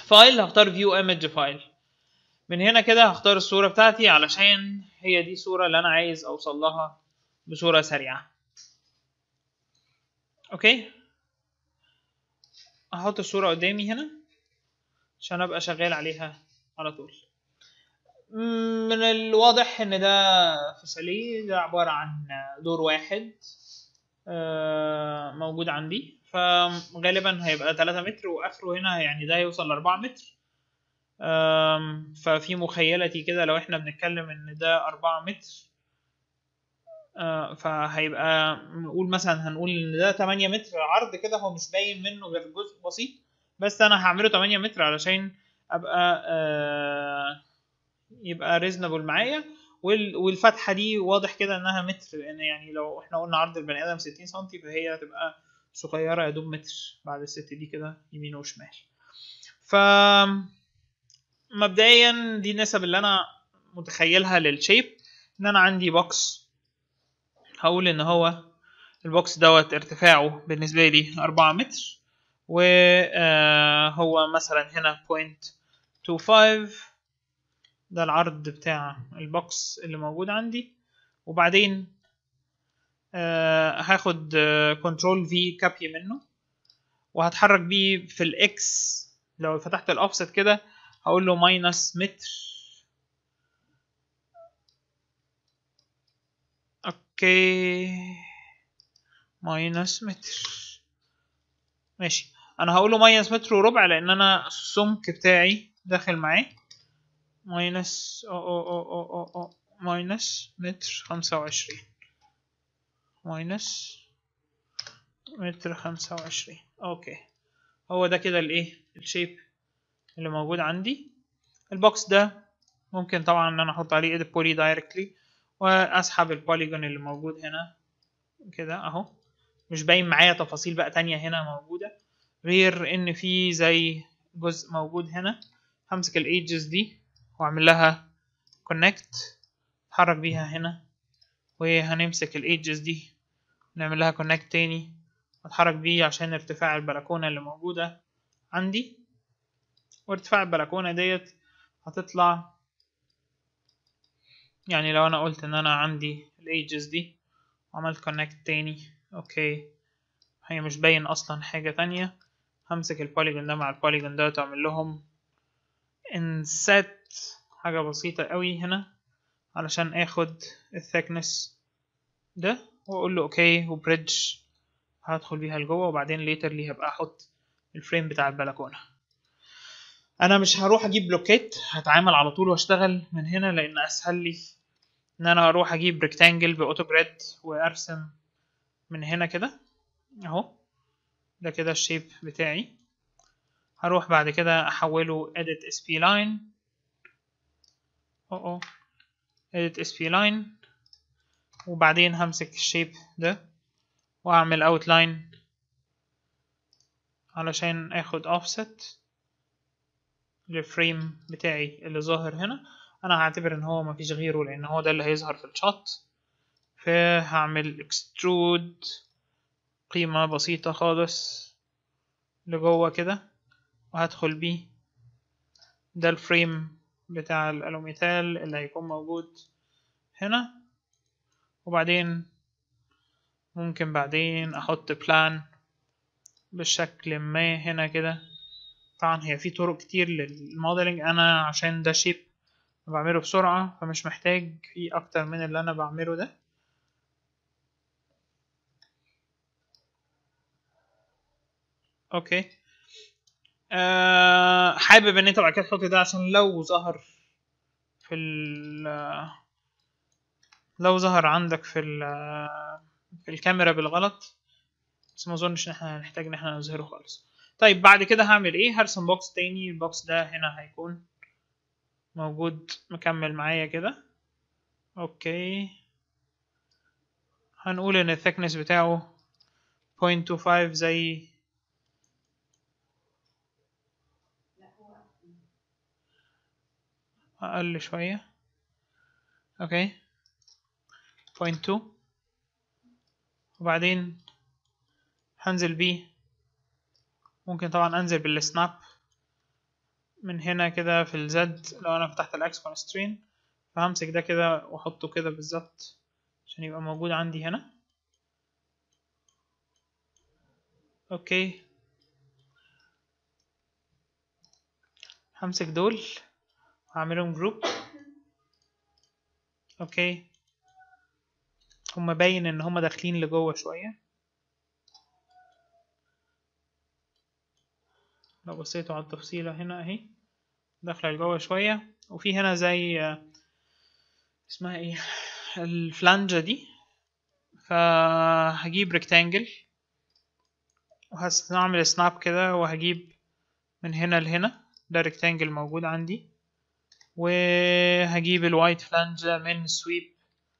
فايل هختار فيو ايمج فايل من هنا كده هختار الصورة بتاعتي علشان هي دي الصورة اللي انا عايز اوصل لها بصورة سريعة اوكي هحط الصورة قدامي هنا عشان ابقى شغال عليها على طول من الواضح ان ده فسالي ده عبارة عن دور واحد موجود عندي فغالبا هيبقى 3 متر واخره هنا يعني ده يوصل ل 4 متر ففي مخيلتي كده لو احنا بنتكلم ان ده 4 متر فهيبقى نقول مثلا هنقول ان ده 8 متر عرض كده هو مش باين منه غير جزء بسيط بس انا هعمله 8 متر علشان ابقى يبقى ريزنبل معايا والفتحه دي واضح كده انها متر لان يعني لو احنا قلنا عرض البني ادم 60 سم فهي هتبقى صغيره يا دوب متر بعد الست دي كده يمين وشمال ف مبدئيا دي النسب اللي انا متخيلها للشيب ان انا عندي بوكس هقول ان هو البوكس دوت ارتفاعه بالنسبه لي 4 متر وهو مثلا هنا 0.25 ده العرض بتاع البوكس اللي موجود عندي وبعدين آه هاخد كنترول في كابي منه وهتحرك بيه في الاكس لو فتحت الاوفست كده هقول له ماينس متر اوكي ماينس متر ماشي انا هقول له ماينس متر وربع لان انا السمك بتاعي داخل معاه ماينس او او او او او, أو. ماينس متر خمسة وعشرين ماينس متر خمسة وعشرين اوكي هو ده كده الايه الشيب اللي موجود عندي البوكس ده ممكن طبعا ان انا احط عليه edit poly directly واسحب البوليجون اللي موجود هنا كده اهو مش باين معايا تفاصيل بقى تانية هنا موجودة غير ان في زي جزء موجود هنا همسك الايدجز دي واعمل لها كونكت اتحرك بيها هنا وهنمسك الايدجز دي نعمل لها كونكت تاني واتحرك بيه عشان ارتفاع البلكونة اللي موجودة عندي وارتفاع البلكونة ديت هتطلع يعني لو انا قلت ان انا عندي الايدجز دي وعملت كونكت تاني اوكي هي مش باين اصلا حاجة تانية همسك البوليجون ده مع البوليجون ده وتعمل لهم انسات حاجة بسيطة قوي هنا علشان اخد الثيكنس ده واقول له اوكي وبريدج هدخل بيها لجوه وبعدين ليترلي هبقى احط الفريم بتاع البلكونه انا مش هروح اجيب بلوكيت هتعامل على طول واشتغل من هنا لان اسهل لي ان انا اروح اجيب ريكتانجل باوتو جريد وارسم من هنا كده اهو ده كده الشيب بتاعي هروح بعد كده احوله edit sp line اه edit sp line وبعدين همسك الشيب ده واعمل outline علشان اخد offset للفريم بتاعي اللي ظاهر هنا انا هعتبر ان هو مفيش غيره لان هو ده اللي هيظهر في الشوت فهعمل extrude قيمة بسيطة خالص لجوه كده وهدخل بيه ده الفريم بتاع الالوميتال اللي هيكون موجود هنا وبعدين ممكن بعدين احط بلان بالشكل ما هنا كده طبعا هي في طرق كتير للموديلنج انا عشان ده شيب بعمله بسرعة فمش محتاج في اكتر من اللي انا بعمله ده اوكي أه حابب ان انت بعد كده تحط ده عشان لو ظهر في ال لو ظهر عندك في ال في الكاميرا بالغلط بس ما اظنش ان احنا هنحتاج ان احنا نظهره خالص طيب بعد كده هعمل ايه هرسم بوكس تاني البوكس ده هنا هيكون موجود مكمل معايا كده اوكي هنقول ان الثيكنس بتاعه 0.25 زي اقل شوية اوكي 0.2 وبعدين هنزل بيه ممكن طبعا انزل بالسناب من هنا كده في الزد لو انا فتحت الاكس كونسترين فهمسك ده كده واحطه كده بالظبط عشان يبقى موجود عندي هنا اوكي همسك دول هعملهم جروب اوكي هما باين ان هما داخلين لجوه شويه لو بصيتوا على التفصيلة هنا اهي داخلة لجوه شوية وفي هنا زي اسمها ايه الفلانجة دي فهجيب ريكتانجل وهستعمل سناب كده وهجيب من هنا لهنا ده ريكتانجل موجود عندي وهجيب الوايت فلانجة من سويب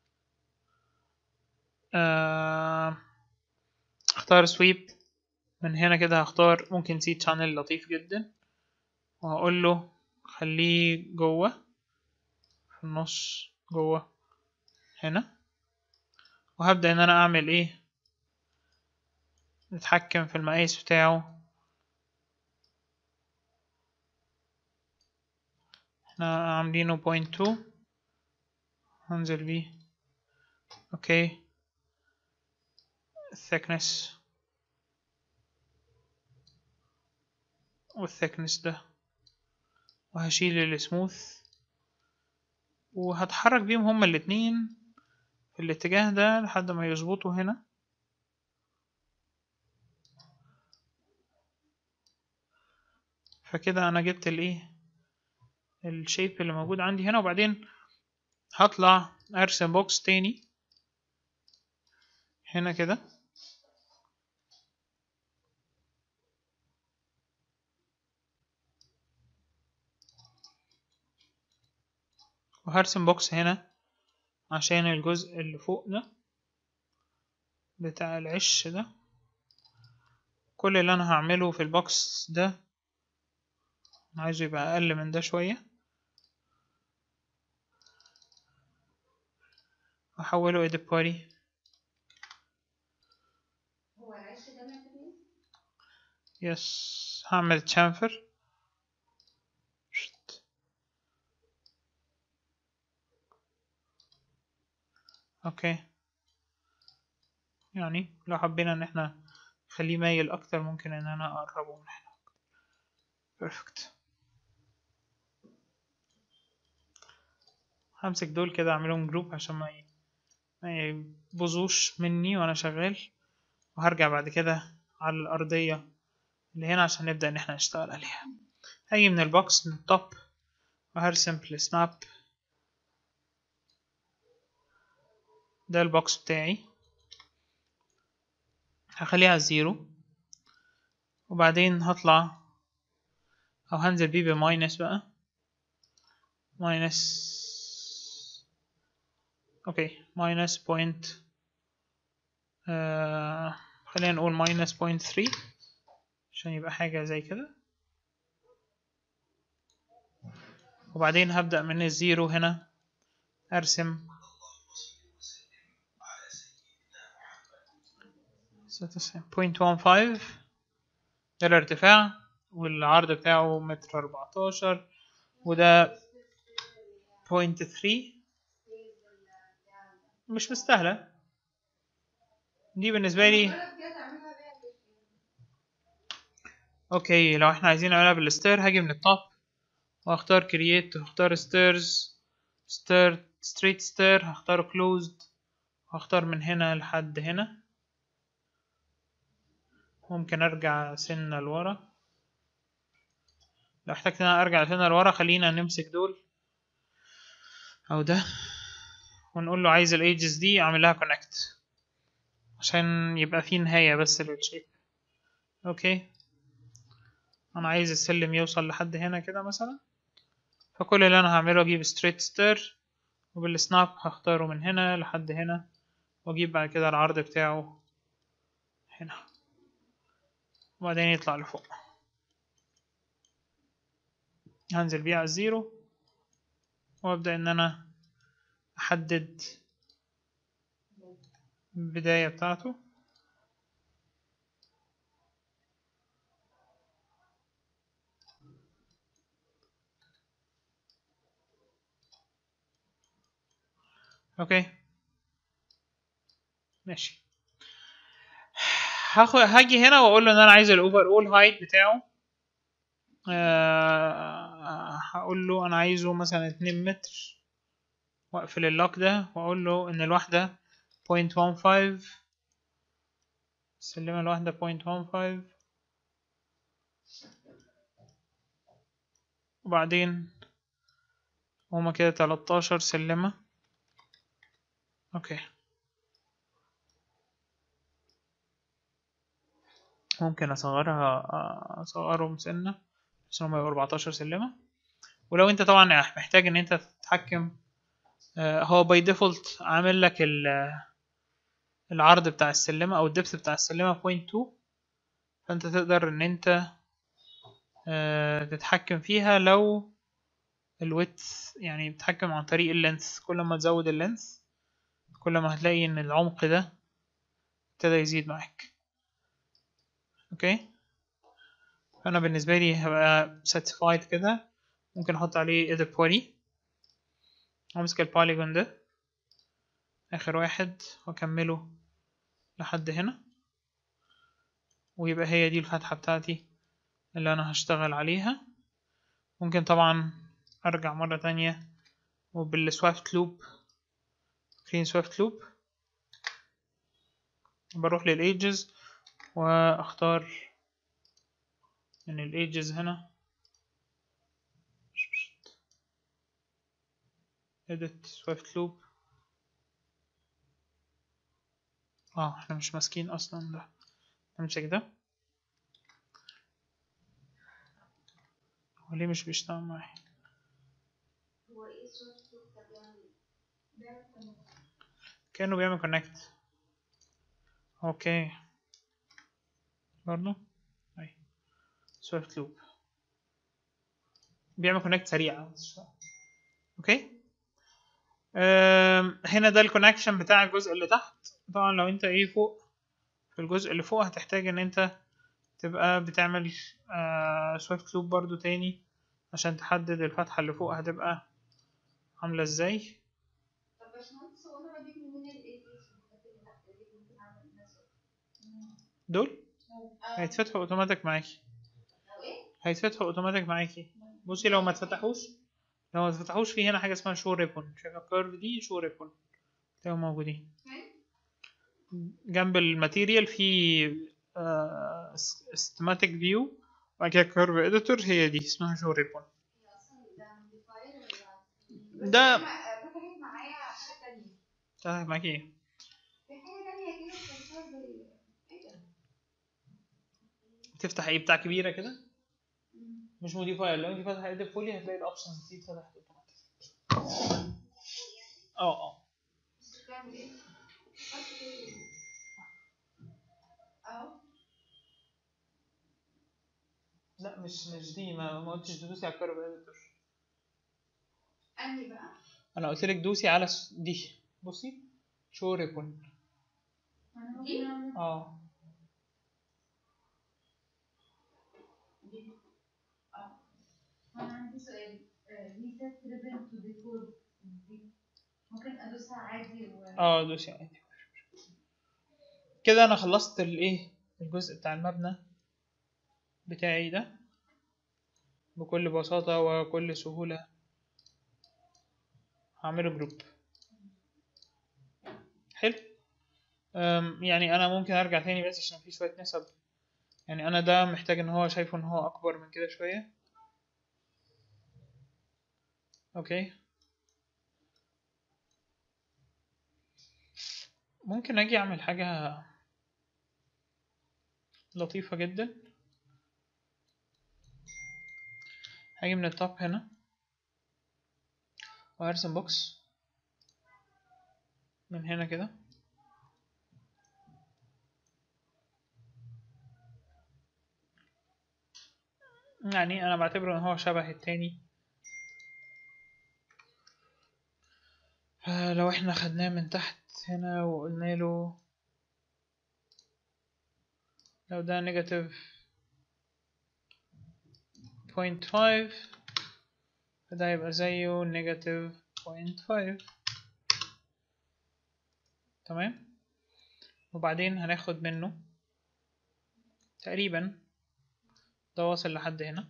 اختار سويب من هنا كده هختار ممكن سي شانل لطيف جدا وهقول له خليه جوه في النص جوه هنا وهبدأ ان انا اعمل ايه نتحكم في المقاس بتاعه احنا عاملينه بوينت تو هنزل بيه اوكي thickness والثيكنس ده وهشيل السموث وهتحرك بيهم هما الاتنين في الاتجاه ده لحد ما يظبطوا هنا فكده انا جبت الايه الشيب اللي موجود عندي هنا وبعدين هطلع ارسم بوكس تاني هنا كده وهرسم بوكس هنا عشان الجزء اللي فوق ده بتاع العش ده كل اللي انا هعمله في البوكس ده عايزه يبقى اقل من ده شوية واحوله edit body هو العش ده متر يس هعمل chamfer شت. اوكي يعني لو حبينا ان احنا نخليه مايل اكتر ممكن ان انا اقربه من هنا بيرفكت همسك دول كده اعملهم جروب عشان ما ي- ما يبوظوش مني وانا شغال وهرجع بعد كده على الارضية اللي هنا عشان نبدأ ان احنا نشتغل عليها هاجي من البوكس من التوب وهرسم في السناب ده البوكس بتاعي هخليها زيرو وبعدين هطلع او هنزل بيه بماينس بقى ماينس اوكي ماينس بوينت آه خلينا نقول ماينس بوينت ثري عشان يبقى حاجة زي كده وبعدين هبدأ من الزيرو هنا أرسم بوينت وان فايف ده الارتفاع والعرض بتاعه متر أربعتاشر وده بوينت ثري مش مستاهلة دي بالنسبة لي اوكي لو احنا عايزين نعملها بالستير هاجي من التوب واختار كرييت واختار ستيرز ستير ستريت ستير هختار كلوزد هختار من هنا لحد هنا ممكن ارجع سنة لورا لو احتجت ان انا ارجع سنة لورا خلينا نمسك دول او ده ونقول له عايز الايدجز دي اعمل لها كونكت عشان يبقى في نهاية بس للشيب اوكي انا عايز السلم يوصل لحد هنا كده مثلا فكل اللي انا هعمله اجيب ستريت ستير وبالسناب هختاره من هنا لحد هنا واجيب بعد كده العرض بتاعه هنا وبعدين يطلع لفوق هنزل بيه على الزيرو وابدأ ان انا احدد البداية بتاعته اوكي ماشي هاخد هاجي هنا واقول له ان انا عايز الاوفر اول هايت بتاعه آه هقول له انا عايزه مثلا 2 متر واقفل اللوك ده واقول له ان الواحدة 0.15 السلمة الواحدة 0.15 وبعدين هما كده 13 سلمة اوكي ممكن اصغرها اصغرهم سنة بس هما يبقوا 14 سلمة ولو انت طبعا محتاج ان انت تتحكم هو باي ديفولت عامل لك العرض بتاع السلمة او الدبث بتاع السلمة 0.2 فانت تقدر ان انت تتحكم فيها لو الويتس يعني بتتحكم عن طريق اللينس كل ما تزود اللينس كل ما هتلاقي ان العمق ده ابتدى يزيد معاك اوكي فانا بالنسبه لي هبقى satisfied كده ممكن احط عليه edit poly وامسك البوليجون ده اخر واحد واكمله لحد هنا ويبقى هي دي الفتحه بتاعتي اللي انا هشتغل عليها ممكن طبعا ارجع مرة تانية وبالسويفت لوب كلين سويفت لوب بروح للايدجز واختار من الايدجز هنا edit swift loop اه احنا مش ماسكين اصلا ده نمسك ده هو ليه مش بيشتغل معايا هو ايه سويفت لوب ده بيعمل بيعمل connect. كأنه بيعمل كونكت اوكي برضو اي سويفت لوب بيعمل كونكت سريع اوكي أم، هنا ده الكونكشن بتاع الجزء اللي تحت طبعا لو انت ايه فوق في الجزء اللي فوق هتحتاج ان انت تبقى بتعمل سويفت لوب برضو تاني عشان تحدد الفتحة اللي فوق هتبقى عاملة ازاي طب باشمهندس هو انا بجيب منين الايديز والحاجات اللي تحت دي ممكن اعمل منها سويفت دول اه هيتفتحوا اوتوماتيك معاكي او ايه؟ هيتفتحوا اوتوماتيك معاكي بصي لو ما اتفتحوش لو ما اتفتحوش في هنا حاجة اسمها شو ريبون شايفة الكيرف دي شو ريبون تلاقيهم موجودين فين؟ جنب الماتيريال في سيستماتيك فيو وبعد كده كيرف اديتور هي دي اسمها شو ريبون هي اصلا ده موديفاير ولا ده- بس أنا فتحت معايا حاجة تانية تعرف معاكي ايه في حاجة تانية كده بتنشر زي ايه ده؟ تفتح ايه بتاع كبيرة كده مم. مش موديفاير لو انت فاتحة ايدك فولي هتلاقي الاوبشنز دي اتفتحت اوتوماتيك اه اه بس بتعمل ايه؟ بس كده. اهو لا مش مش دي ما, ما قلتش تدوسي على الكيرف اديتور انهي بقى؟ انا قلت لك دوسي على س- دي بصي شو ريبون دي؟ اه دي اه انا عندي سؤال ريسيت ريبن تو ديكور دي ممكن ادوسها عادي و اه دوسي عادي كده انا خلصت الايه الجزء بتاع المبنى بتاعي ده بكل بساطة وكل سهولة هعمله جروب حلو أم، يعني انا ممكن ارجع تاني بس عشان في شوية نسب يعني انا ده محتاج ان هو شايفه ان هو اكبر من كده شوية اوكي ممكن اجي اعمل حاجة لطيفة جدا هاجي من التوب هنا وهرسم بوكس من هنا كده يعني انا بعتبره ان هو شبه التاني آه، لو احنا خدناه من تحت هنا وقلنا له لو ده نيجاتيف بوينت فايف فده هيبقى زيه نيجاتيف بوينت فايف تمام وبعدين هناخد منه تقريبا ده واصل لحد هنا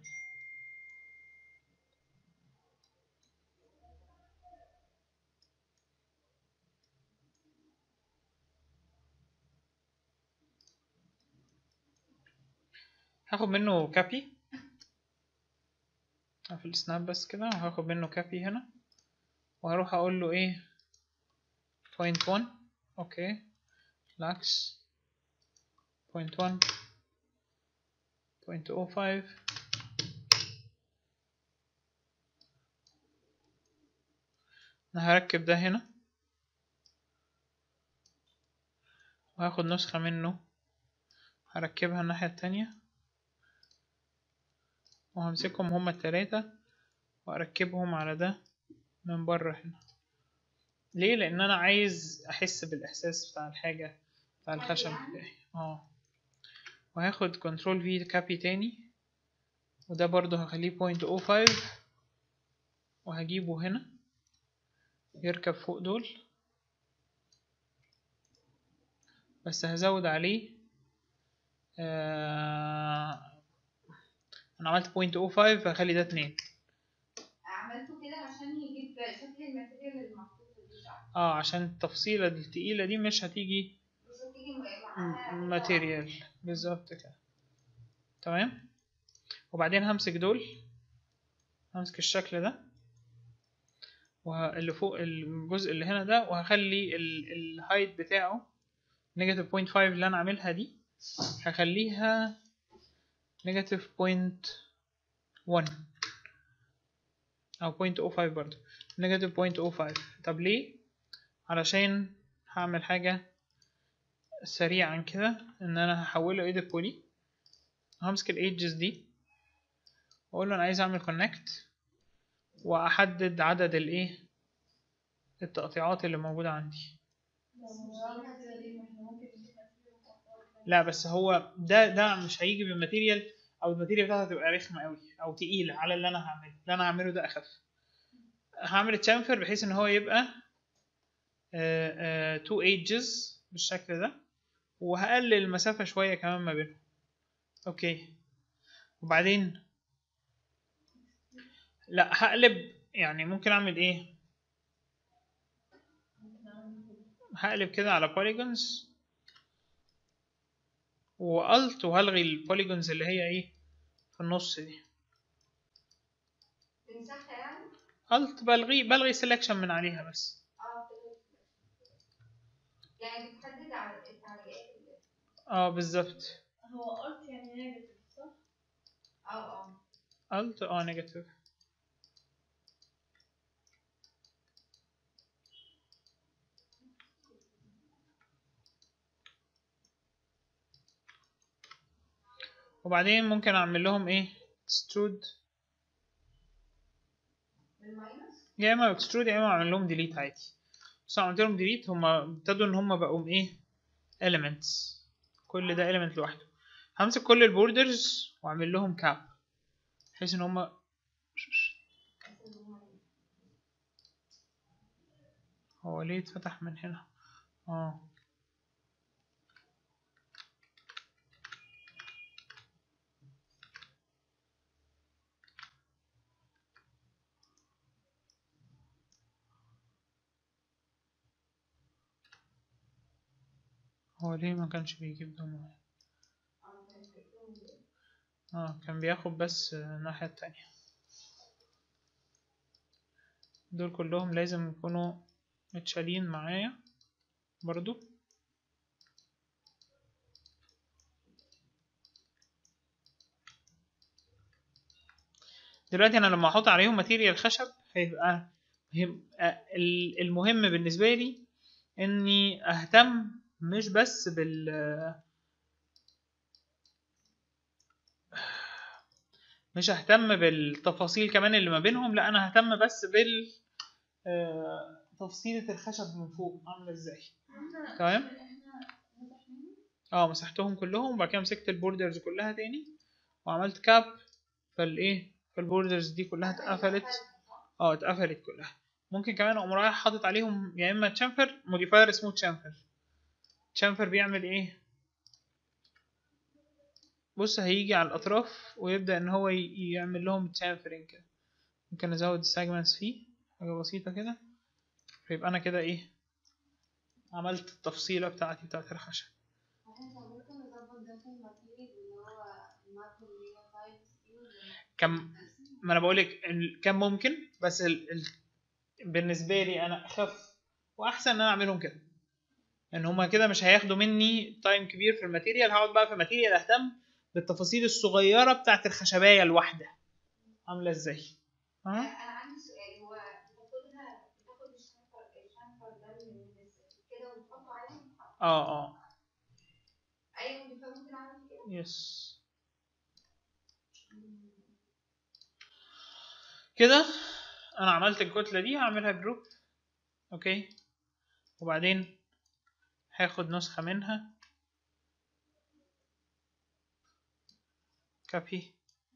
هاخد منه كابي في السناب بس كده وهاخد منه كابي هنا وهروح اقول له ايه point one اوكي lax point one point oh five انا هركب ده هنا وهاخد نسخة منه هركبها الناحية التانية وهمسكهم هما التلاتة واركبهم على ده من بره هنا ليه لان انا عايز احس بالاحساس بتاع الحاجة بتاع الخشب بتاعي اه وهاخد كنترول في كابي تاني وده برضو هخليه بوينت او فايف وهجيبه هنا يركب فوق دول بس هزود عليه آه انا عملت بوينت او فايف هخلي ده اتنين عملته كده عشان يجيب شكل الماتيريال المحطوطة دي صح؟ اه عشان التفصيلة التقيلة دي مش هتيجي مش هتيجي معاها ماتيريال بالظبط كده تمام وبعدين همسك دول همسك الشكل ده واللي فوق الجزء اللي هنا ده وهخلي الهايت بتاعه نيجاتيف بوينت فايف اللي انا عاملها دي هخليها نيجاتيف بوينت ون او بوينت او فايف برضه نيجاتيف بوينت او فايف طب ليه علشان هعمل حاجة سريعا كده ان انا هحوله ايديت بولي همسك الايدجز دي واقول له انا عايز اعمل كونكت واحدد عدد الايه التقطيعات اللي موجودة عندي لا بس هو ده ده مش هيجي بالماتيريال او الماتيريال بتاعته هتبقى رخمه قوي او تقيله على اللي انا هعمله اللي انا هعمله ده اخف هعمل تشامفر بحيث ان هو يبقى تو ايدجز بالشكل ده وهقلل المسافه شويه كمان ما بينهم اوكي وبعدين لا هقلب يعني ممكن اعمل ايه هقلب كده على polygons والت وهلغي البوليجونز اللي هي ايه في النص دي تمسحها يعني؟ الت بلغي بلغي سelection من عليها بس اه يعني بتحدد على التعليقات اللي اه بالظبط هو قلت يعني نيجاتيف صح؟ اه اه الت اه نيجاتيف وبعدين ممكن اعمل لهم ايه extrude بالماينس يا اما اكسترود يا اما اعمل لهم ديليت عادي بس أنا عملت لهم ديليت هما ابتدوا ان هما بقوا ايه elements كل ده element لوحده همسك كل البوردرز واعمل لهم كاب بحيث ان هما هو ليه اتفتح من هنا اه هو ليه ما كانش بيجيب دون اه كان بياخد بس الناحية التانية دول كلهم لازم يكونوا متشالين معايا برضو دلوقتي انا لما احط عليهم ماتيريال خشب هيبقى هيبقى ال- المهم بالنسبة لي اني اهتم مش بس بال مش ههتم بالتفاصيل كمان اللي ما بينهم لا انا ههتم بس بال آه، تفصيلة الخشب من فوق عاملة ازاي تمام احنا مسحناهم اه مسحتهم كلهم وبعد كده مسكت البوردرز كلها تاني وعملت كاب فالايه فالبوردرز دي كلها اتقفلت اه اتقفلت كلها ممكن كمان اقوم رايح حاطط عليهم يا اما تشامفر موديفاير اسمه تشامفر تشامفر بيعمل ايه بص هيجي على الاطراف ويبدا ان هو ي- يعمل لهم تشامفرنج كده ممكن ازود السيجمنتس فيه حاجه بسيطه كده فيبقى انا كده ايه عملت التفصيله بتاعتي بتاعت الخشب احنا ممكن نظبط ده في الماتيريال اللي هو الماكرو اللي هي تايبس دي كم ما انا بقولك ال- كم ممكن بس ال... ال... بالنسبه لي انا اخف واحسن ان انا اعملهم كده ان هما كده مش هياخدوا مني تايم كبير في الماتيريال هقعد بقى في الماتيريال اهتم بالتفاصيل الصغيره بتاعت الخشبايه الواحده عامله ازاي انا ها عندي سؤال هو بتاخدها بتاخد الشنفر الشنفر ده من الناس كده وتحطه عليه اه اه اي موديفاي ممكن اعمل كده يس كده انا عملت الكتله دي هعملها جروب اوكي وبعدين هاخد نسخه منها كابي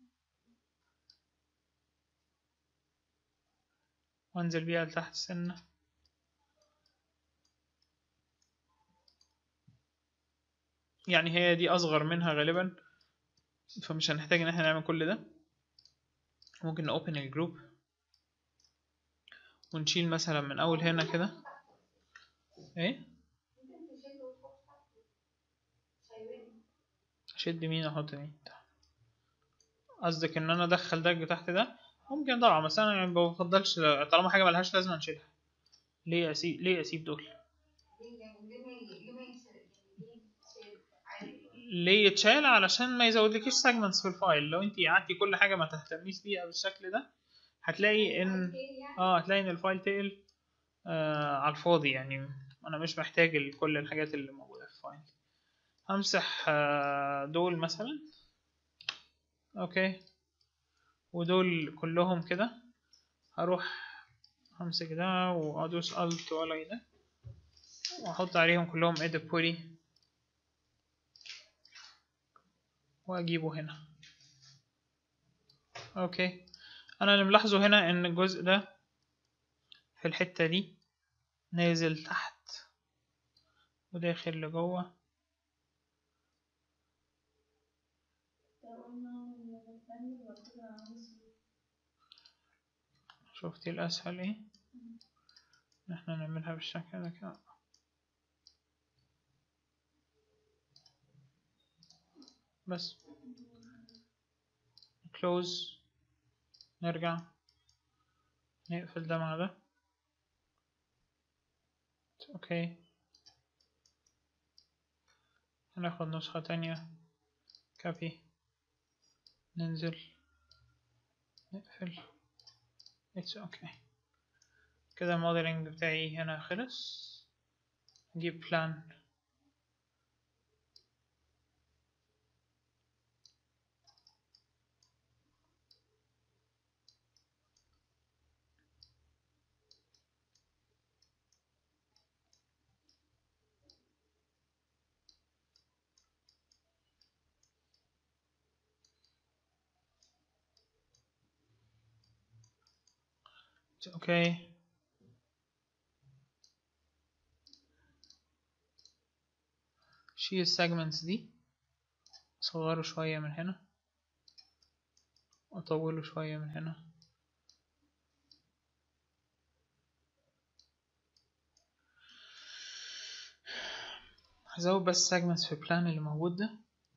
وانزل بيها لتحت سنه يعني هي دي اصغر منها غالبا فمش هنحتاج ان احنا نعمل كل ده ممكن نوبن الجروب ونشيل مثلا من اول هنا كده ايه ممكن تشيل وتحط تحته شايفين اشد مين احط مين قصدك ان انا ادخل ده تحت ده ممكن طبعا بس انا يعني ما بفضلش طالما حاجه ملهاش لازمه نشيلها ليه اسيب ليه اسيب دول ليه يعني ليه ما ي- ليه ما يتشال يعني ليه يتشال عادي ليه يتشال علشان ما يزودلكيش سيجمنتس في الفايل لو انت قعدتي كل حاجه ما تهتميش بيها بالشكل ده هتلاقي ان يعني اه هتلاقي ان الفايل تقل آه على الفاضي يعني انا مش محتاج ال- كل الحاجات اللي موجوده في الفايل همسح آه دول مثلا اوكي ودول كلهم كده هروح همسك ده وادوس الت والاقي ده واحط عليهم كلهم edit body واجيبه هنا اوكي انا اللي ملاحظه هنا ان الجزء ده في الحتة دي نازل تحت وداخل لجوه لو قلنا إن الثاني يبقى كده نص شفتي الاسهل ايه ان احنا نعملها بالشكل ده كده بس close نرجع نقفل ده مع ده اوكي هناخد نسخة تانية كابي ننزل نقفل اتس اوكي كده الموديلنج بتاعي هنا خلص نجيب بلان اوكي شيل السيجمنتس دي اصغره شوية من هنا واطوله شوية من هنا هزود بس segments في البلان اللي موجود ده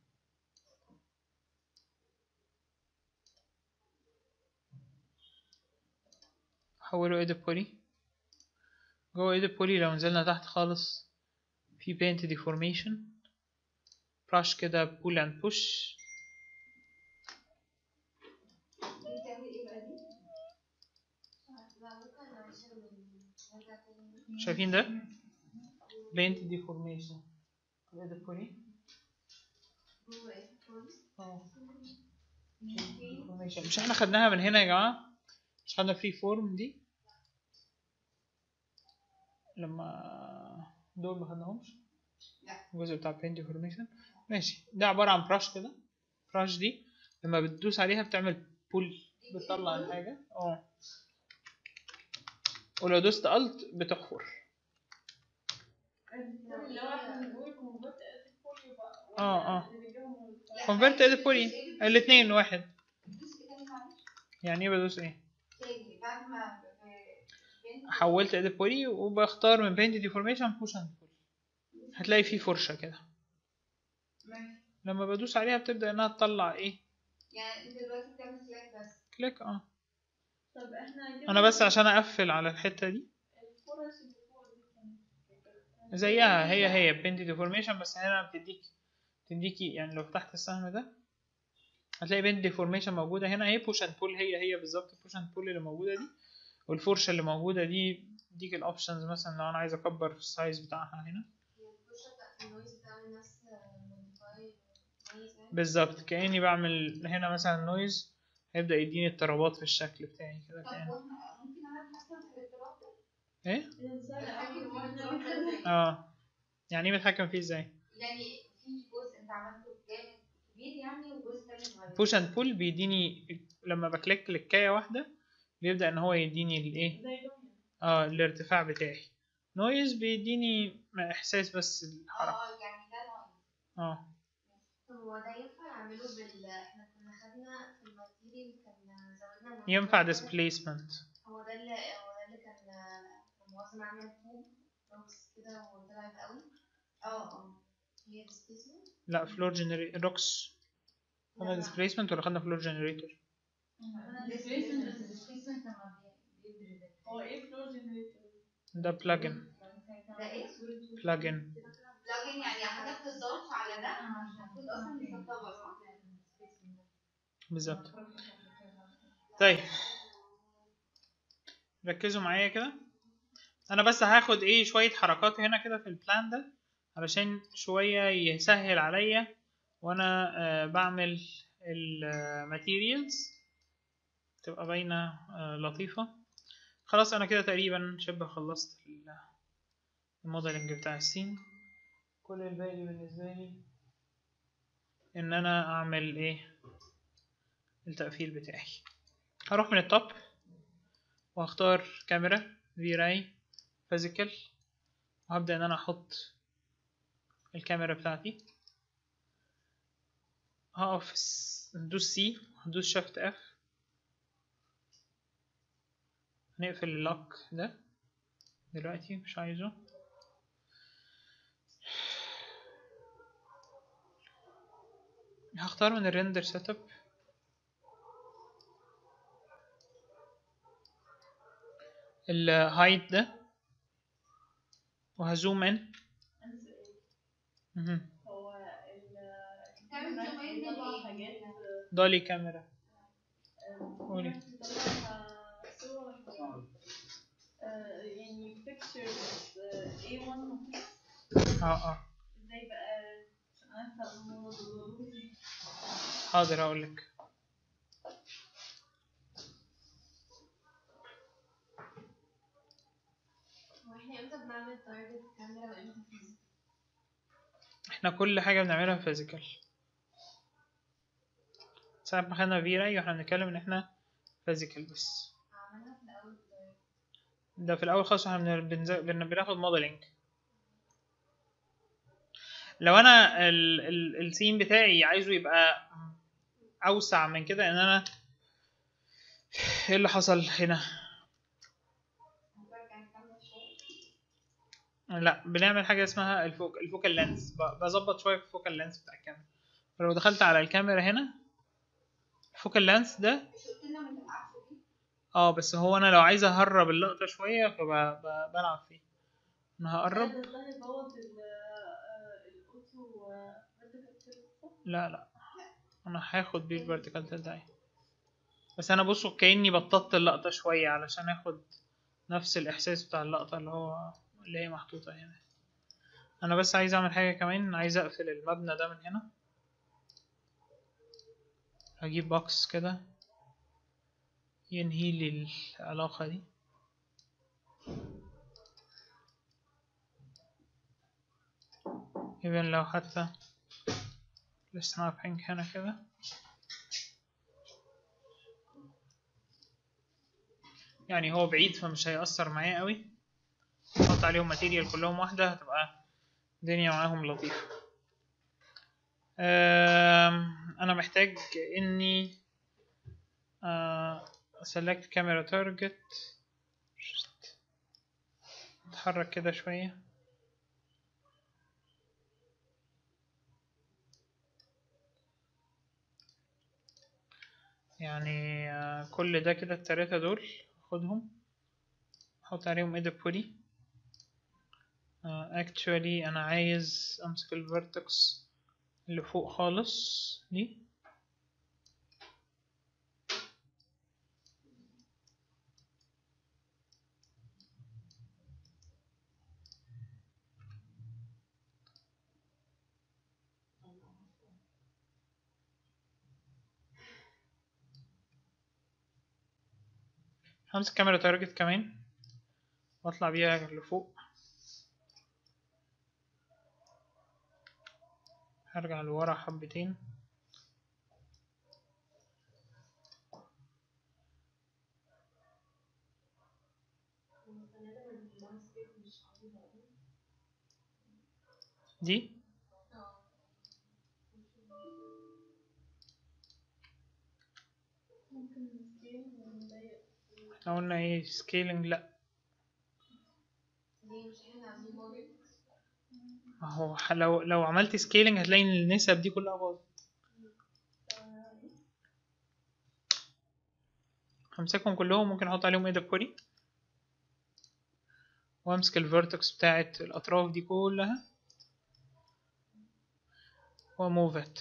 حوله edit poly جوه edit poly لو نزلنا تحت خالص في paint deformation brush كده pull and push دي بتعمل ايه بقى دي؟ لا ممكن نعمل نرجع تاني شايفين ده paint deformation edit poly جوه ايه؟ كويس؟ اه deformation. مش احنا خدناها من هنا يا جماعة مش خدنا فري فورم دي لما دول ما خدناهمش لا. الجزء بتاع paint deformation ماشي ده عبارة عن براش كده براش دي لما بتدوس عليها بتعمل بول بتطلع الحاجة اه ولو دوست الت بتحفر اللي هو احنا بنقول convert edit poly يبقى اه اه اللي بيجيبهم convert edit poly الاتنين واحد بس كده معلش يعني ايه بدوس ايه تاني بعد ما ب- ب- حولت edit poly وبختار من paint deformation push and pull هتلاقي فيه فرشة كده ماشي. لما بدوس عليها بتبدأ انها تطلع ايه يعني انت دلوقتي بتعمل سلاك بس كليك اه طب احنا عايزين انا بس عشان اقفل على الحتة دي الفرص اللي فوق دي كانت زيها هي هي بنت ديفورميشن بس هنا بتديك تديكي يعني لو فتحت السهم ده هتلاقي بنت ديفورميشن موجودة هنا اهي بوش اند بول هي هي بالظبط البوش اند بول اللي موجودة دي والفرشة اللي موجودة دي تديك الاوبشنز مثلا لو انا عايز اكبر السايز بتاعها هنا هي الفرشة بتاعت النويز بتعمل نفس موديفاي نويز يعني بالظبط كأني بعمل هنا مثلا نويز هيبدأ يديني اضطرابات في الشكل بتاعي كده طب كأن واحنا ممكن انا اتحسن في الاضطراب ده؟ ايه الانسان الحاجة اللي اول هو الاضطراب ده ازاي؟ اه يعني ايه بتحكم فيه ازاي يعني في جزء انت عملته جامد كبير يعني وجزء تاني صغير بوش اند بول بيديني لما بكليك كليكايه واحده بيبدأ ان هو يديني الايه زي دمية اه الارتفاع بتاعي نويز بيديني احساس بس الحركه اه يعني ده نويز اه طب هو ده ينفع يعمله بال احنا كنا خدنا في الماتيريال كان زودنا الموضوع ينفع ده. displacement هو ده اللي هو ده اللي كان كان معظم عمل طوب روكس كده وطلعت قوي اه اه هي displacement لا فلور جنريتور روكس خدنا displacement ولا خدنا فلور جنريتور displacement displacement لما بيبرد هو ايه فلو جنريتور ده بلاجن ده ايه؟ بلاجن لكن يعني حاجة بتضاف على ده المفروض اصلا مسطبة صح؟ بالظبط طيب ركزوا معايا كده انا بس هاخد ايه شويه حركات هنا كده في البلان ده علشان شويه يسهل عليا وانا آه بعمل الماتيريالز تبقى باينه آه لطيفه خلاص انا كده تقريبا شبه خلصت ال- الموديلنج بتاع السين كل الباقي بالنسبه لي ان انا اعمل ايه التقفيل بتاعي هروح من التوب وهختار كاميرا في راي فيزيكال وهبدأ ان انا احط الكاميرا بتاعتي هقف س- ندوس سي هدوس شيفت اف هنقفل اللوك ده دلوقتي مش عايزه هختار من الريندر سيت اب الهايت ده وهزوم ان انسى ايه مهم. هو ال تعمل الكاميرا زوم إن بتطلع لإيه؟ حاجات دولي كاميرا آه، قولي. بتطلع صور آه، يعني pictures آه، A1 وكده. اه اه ازاي بقى عشان انا افهم الموضوع حاضر هقولك هو احنا امتى بنعمل تارجت كاميرا وامتى فيزيك؟ احنا كل حاجة بنعملها فيزيكال ساعة ما خدنا في راي واحنا بنتكلم ان احنا فيزيكال بس عملنا في الاول direct. ده في الاول خالص احنا بن- بنز- بن- بناخد موديلنج لو انا ال ال السين بتاعي عايزه يبقى اوسع من كده ان انا ايه اللي حصل هنا ممكن كان كاميرا شوية. لا بنعمل حاجه اسمها الفوك الفوكال لينس بظبط شويه في الفوكال لينس بتاع الكاميرا فلو دخلت على الكاميرا هنا الفوكال لينس ده مش قلت لنا ما تلعبش فيه؟ اه بس هو انا لو عايز اهرب اللقطه شويه فبلعب فيه انا هقرب ده اللي يبوظ ال- آه، الاوتو آه، vertical tilt صح؟ لا لا انا هاخد بيه الفيرتيكال تلت اهي بس انا بصوا كاني بططت اللقطه شويه علشان اخد نفس الاحساس بتاع اللقطه اللي هو اللي هي محطوطه هنا انا بس عايز اعمل حاجه كمان عايز اقفل المبنى ده من هنا هجيب بوكس كده ينهي لي العلاقه دي even لو حتى السنابينج هنا كده يعني هو بعيد فمش هيأثر معايا قوي احط عليهم ماتيريال كلهم واحدة هتبقى الدنيا معاهم لطيفة آم، انا محتاج اني آه، select camera target اتحرك كده شوية يعني آه، كل ده كده التلاتة دول خدهم احط عليهم edit body آه، actually انا عايز امسك الفيرتكس اللي فوق خالص دي همسك كاميرا تارجت كمان واطلع بيها لفوق هرجع لورا حبتين دي ممكن نسكيل ونضيق احنا قلنا ايه سكيلينج لا ليه مش احنا عايزين موديل ما هو ح- لو لو عملت سكيلينج هتلاقي ان النسب دي كلها باظت همسكهم كلهم ممكن احط عليهم edit body وامسك الفيرتكس بتاعت الاطراف دي كلها وموف ات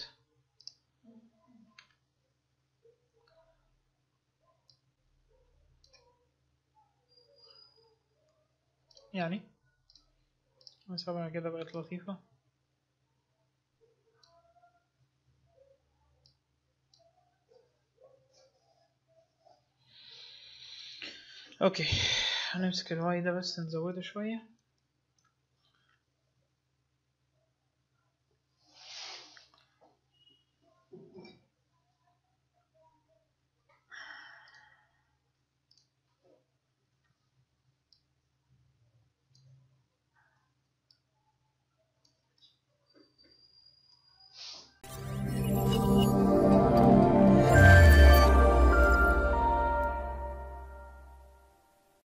يعني مسابقة كده بقت لطيفة اوكي هنمسك الواي ده بس نزوده شوية